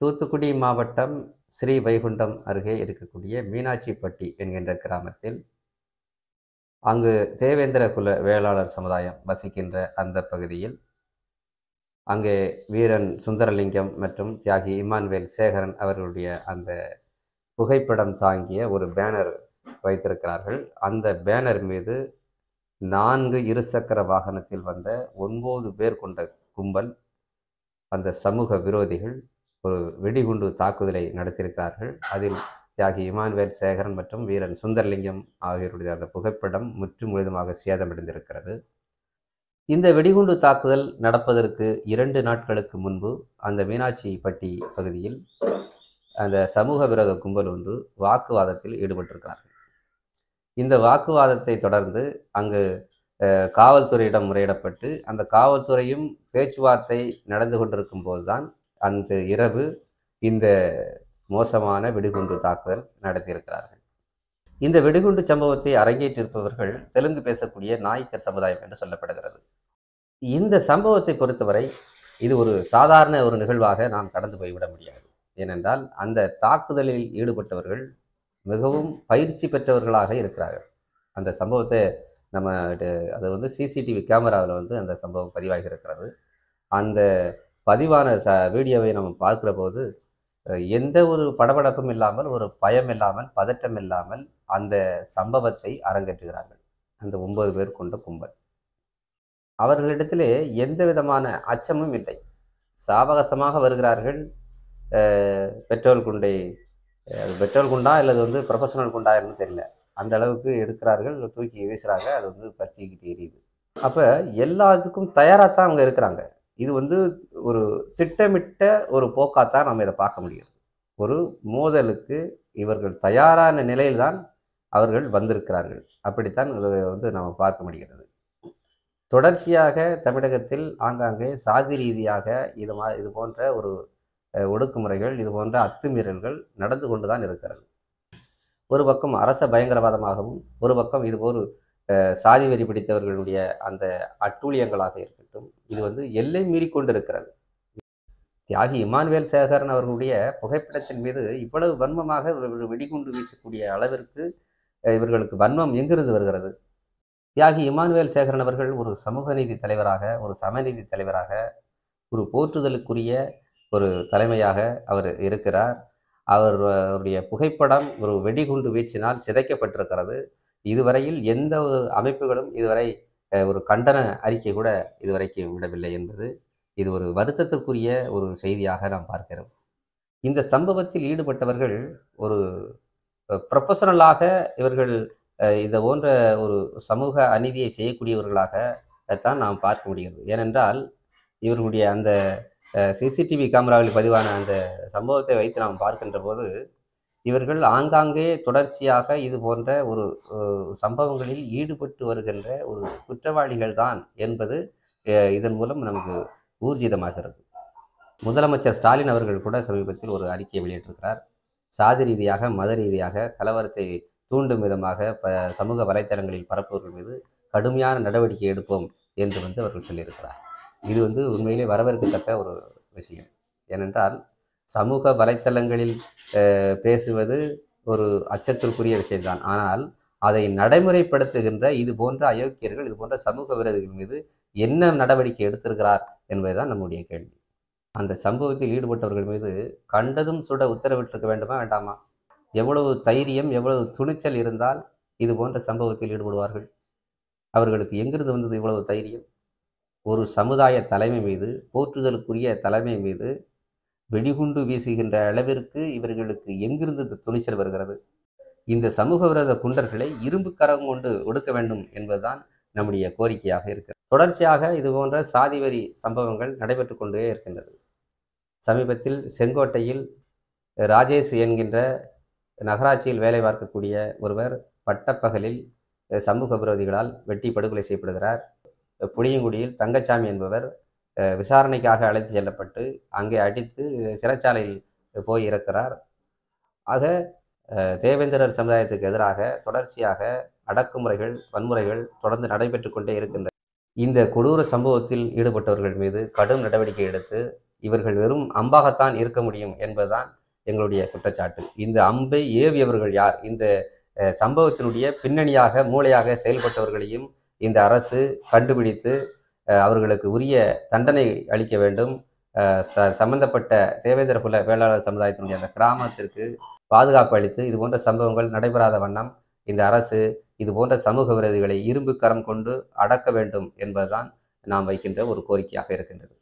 தூத்துக்குடி மாவட்டம் ஸ்ரீவைகுண்டம் அருகே இருக்கக்கூடிய மீனாட்சிப்பட்டி என்கின்ற கிராமத்தில் அங்கு தேவேந்திர குல வேளாளர் சமுதாயம் வசிக்கின்ற அந்த பகுதியில் அங்கே வீரன் சுந்தரலிங்கம் மற்றும் தியாகி இமானுவேல் சேகரன் அவர்களுடைய அந்த புகைப்படம் தாங்கிய ஒரு பேனர் வைத்திருக்கிறார்கள் அந்த பேனர் மீது நான்கு இருசக்கர வாகனத்தில் வந்த ஒன்பது பேர் கொண்ட கும்பல் அந்த சமூக விரோதிகள் ஒரு வெடிகுண்டு தாக்குதலை நடத்தியிருக்கிறார்கள் அதில் தியாகி இமானுவேல் சேகரன் மற்றும் வீரன் சுந்தரலிங்கம் ஆகியோருடைய அந்த புகைப்படம் முற்று முழுதுமாக சேதமடைந்திருக்கிறது இந்த வெடிகுண்டு தாக்குதல் நடப்பதற்கு இரண்டு நாட்களுக்கு முன்பு அந்த மீனாட்சிப்பட்டி பகுதியில் அந்த சமூக விரோத கும்பல் ஒன்று வாக்குவாதத்தில் ஈடுபட்டிருக்கிறார்கள் இந்த வாக்குவாதத்தை தொடர்ந்து அங்கு அஹ், காவல்துறையிடம் முறையிடப்பட்டு அந்த காவல்துறையும் பேச்சுவார்த்தை நடந்து கொண்டிருக்கும் போதுதான் அன்று இரவு இந்த மோசமான வெடிகுண்டு தாக்குதல் நடத்தியிருக்கிறார்கள் இந்த வெடிகுண்டு சம்பவத்தை அரங்கேற்றிருப்பவர்கள் தெலுங்கு பேசக்கூடிய நாய்க்கர் சமுதாயம் என்று சொல்லப்படுகிறது இந்த சம்பவத்தை பொறுத்தவரை இது ஒரு சாதாரண ஒரு நிகழ்வாக நாம் கடந்து போய்விட முடியாது ஏனென்றால் அந்த தாக்குதலில் ஈடுபட்டவர்கள் மிகவும் பயிற்சி பெற்றவர்களாக இருக்கிறார்கள் அந்த சம்பவத்தை நம்ம ட- அது வந்து சிசிடிவி கேமராவில் வந்து அந்த சம்பவம் பதிவாகி இருக்கிறது அந்த பதிவான ச வீடியோவை நம்ம பார்க்குற போது அஹ், எந்த ஒரு படபடப்பும் இல்லாமல் ஒரு பயம் இல்லாமல் பதட்டம் இல்லாமல் அந்த சம்பவத்தை அரங்கேற்றுகிறார்கள் அந்த ஒன்பது பேர் கொண்ட கும்பல் அவர்களிடத்திலே எந்த விதமான அச்சமும் இல்லை சாவகாசமாக வருகிறார்கள் அஹ், பெட்ரோல் குண்டை அஹ், அது பெட்ரோல் குண்டா அல்லது வந்து ப்ரொஃபஷனல் குண்டா என்னன்னு தெரியல அந்த அளவுக்கு எடுக்கிறார்கள் தூக்கி வீசுறாங்க அது வந்து பத்திக்கிட்டு எரியுது அப்போ எல்லாத்துக்கும் தயாராக தான் அவங்க இருக்கிறாங்க இது வந்து ஒரு திட்டமிட்ட ஒரு போக்காத்தான் நம்ம இதை பார்க்க முடியும் ஒரு மோதலுக்கு இவர்கள் தயாரான நிலையில்தான் அவர்கள் வந்திருக்கிறார்கள் அப்படித்தான் இதை வந்து நம்ம பார்க்க முடிகிறது தொடர்ச்சியாக தமிழகத்தில் ஆங்காங்கே சாதி ரீதியாக இது மா இது போன்ற ஒரு அஹ், ஒடுக்குமுறைகள் இது போன்ற அத்துமீறல்கள் நடந்து கொண்டு தான் இருக்கிறது ஒரு பக்கம் அரச பயங்கரவாதமாகவும் ஒரு பக்கம் இது ஒரு அஹ், சாதி வெறி பிடித்தவர்களுடைய அந்த அட்டூழியங்களாக இருக்கட்டும் இது வந்து எல்லை மீறி கொண்டிருக்கிறது தியாகி இமானுவேல் சேகரன் அவர்களுடைய புகைப்படத்தின் மீது இவ்வளவு வன்மமாக இவர்கள் வெடிகுண்டு வீசக்கூடிய அளவிற்கு அஹ், இவர்களுக்கு வன்மம் எங்கிருந்து வருகிறது தியாகி இமானுவேல் சேகரன் அவர்கள் ஒரு சமூக நீதி தலைவராக ஒரு சமநீதி தலைவராக ஒரு போற்றுதலுக்குரிய ஒரு தலைமையாக அவர் இருக்கிறார் அவர் அவருடைய புகைப்படம் ஒரு வெடிகுண்டு வீச்சினால் சிதைக்கப்பட்டிருக்கிறது இதுவரையில் எந்த ஒரு அமைப்புகளும் இதுவரை அஹ், ஒரு கண்டன அறிக்கை கூட இதுவரைக்கும் விடவில்லை என்பது இது ஒரு வருத்தத்திற்குரிய ஒரு செய்தியாக நாம் பார்க்கிறோம் இந்த சம்பவத்தில் ஈடுபட்டவர்கள் ஒரு ப்ரொஃபஷனலாக இவர்கள் அஹ், இந்த போன்ற ஒரு சமூக அநீதியை செய்யக்கூடியவர்களாக தான் நாம் பார்க்க முடிகிறது ஏனென்றால் இவர்களுடைய அந்த சிசிடிவி கேமராவில் பதிவான அந்த சம்பவத்தை வைத்து நாம் பார்க்கின்ற போது இவர்கள் ஆங்காங்கே தொடர்ச்சியாக இது போன்ற ஒரு அஹ், சம்பவங்களில் ஈடுபட்டு வருகின்ற ஒரு குற்றவாளிகள் தான் என்பது அஹ், இதன் மூலம் நமக்கு ஊர்ஜிதமாகிறது முதலமைச்சர் ஸ்டாலின் அவர்கள் கூட சமீபத்தில் ஒரு அறிக்கையை வெளியிட்டிருக்கிறார் சாதி ரீதியாக மத ரீதியாக கலவரத்தை தூண்டும் விதமாக ப சமூக வலைத்தளங்களில் பரப்புவர்கள் மீது கடுமையான நடவடிக்கை எடுப்போம் என்று வந்து அவர்கள் சொல்லியிருக்கிறார் இது வந்து உண்மையிலே வரவேற்கத்தக்க ஒரு விஷயம் ஏனென்றால் சமூக வலைத்தளங்களில் அஹ், பேசுவது ஒரு அச்சத்திற்குரிய விஷயம்தான் ஆனால் அதை நடைமுறைப்படுத்துகின்ற இது போன்ற அயோக்கியர்கள் இது போன்ற சமூக விரோதிகள் மீது என்ன நடவடிக்கை எடுத்திருக்கிறார் என்பதுதான் நம்முடைய கேள்வி அந்த சம்பவத்தில் ஈடுபட்டவர்கள் மீது கண்டதும் சுட உத்தரவிட்டிருக்க வேண்டுமா வேண்டாமா எவ்வளவு தைரியம் எவ்வளவு துணிச்சல் இருந்தால் இது போன்ற சம்பவத்தில் ஈடுபடுவார்கள் அவர்களுக்கு எங்கிருந்து வந்தது இவ்வளவு தைரியம் ஒரு சமுதாய தலைமை மீது போற்றுதலுக்குரிய தலைமை மீது வெடிகுண்டு வீசுகின்ற அளவிற்கு இவர்களுக்கு எங்கிருந்து இந்த துணிச்சல் வருகிறது இந்த சமூக விரோத குண்டர்களை இரும்பு கரம் கொண்டு ஒடுக்க வேண்டும் என்பதுதான் நம்முடைய கோரிக்கையாக இருக்கிறது தொடர்ச்சியாக இது போன்ற சாதி வரி சம்பவங்கள் நடைபெற்று கொண்டே இருக்கின்றது சமீபத்தில் செங்கோட்டையில் ராஜேஷ் என்கின்ற நகராட்சியில் வேலை பார்க்கக்கூடிய ஒருவர் பட்டப்பகலில் அஹ், சமூக விரோதிகளால் வெட்டி படுகொலை செய்யப்படுகிறார் அஹ், புளியங்குடியில் தங்கச்சாமி என்பவர் அஹ், விசாரணைக்காக அழைத்து செல்லப்பட்டு அங்கே அடித்து அஹ், சிறைச்சாலையில் போய் இறக்கிறார் ஆக அஹ், தேவேந்திரர் சமுதாயத்துக்கு எதிராக தொடர்ச்சியாக அடக்குமுறைகள் வன்முறைகள் தொடர்ந்து நடைபெற்று கொண்டே இருக்கின்றன இந்த கொடூர சம்பவத்தில் ஈடுபட்டவர்கள் மீது கடும் நடவடிக்கை எடுத்து இவர்கள் வெறும் அம்பாகத்தான் இருக்க முடியும் என்பதுதான் எங்களுடைய குற்றச்சாட்டு இந்த அம்பை ஏவியவர்கள் யார் இந்த அஹ், சம்பவத்தினுடைய பின்னணியாக மூளையாக செயல்பட்டவர்களையும் இந்த அரசு கண்டுபிடித்து அஹ், அவர்களுக்கு உரிய தண்டனை அளிக்க வேண்டும் அஹ், ச- சம்பந்தப்பட்ட தேவேந்திர குல வேளாளர் சமுதாயத்தினுடைய அந்த கிராமத்திற்கு பாதுகாப்பு அளித்து இது போன்ற சம்பவங்கள் நடைபெறாத வண்ணம் இந்த அரசு இது போன்ற சமூக விரோதிகளை இரும்பு கரம் கொண்டு அடக்க வேண்டும் என்பதுதான் நாம் வைக்கின்ற ஒரு கோரிக்கையாக இருக்கின்றது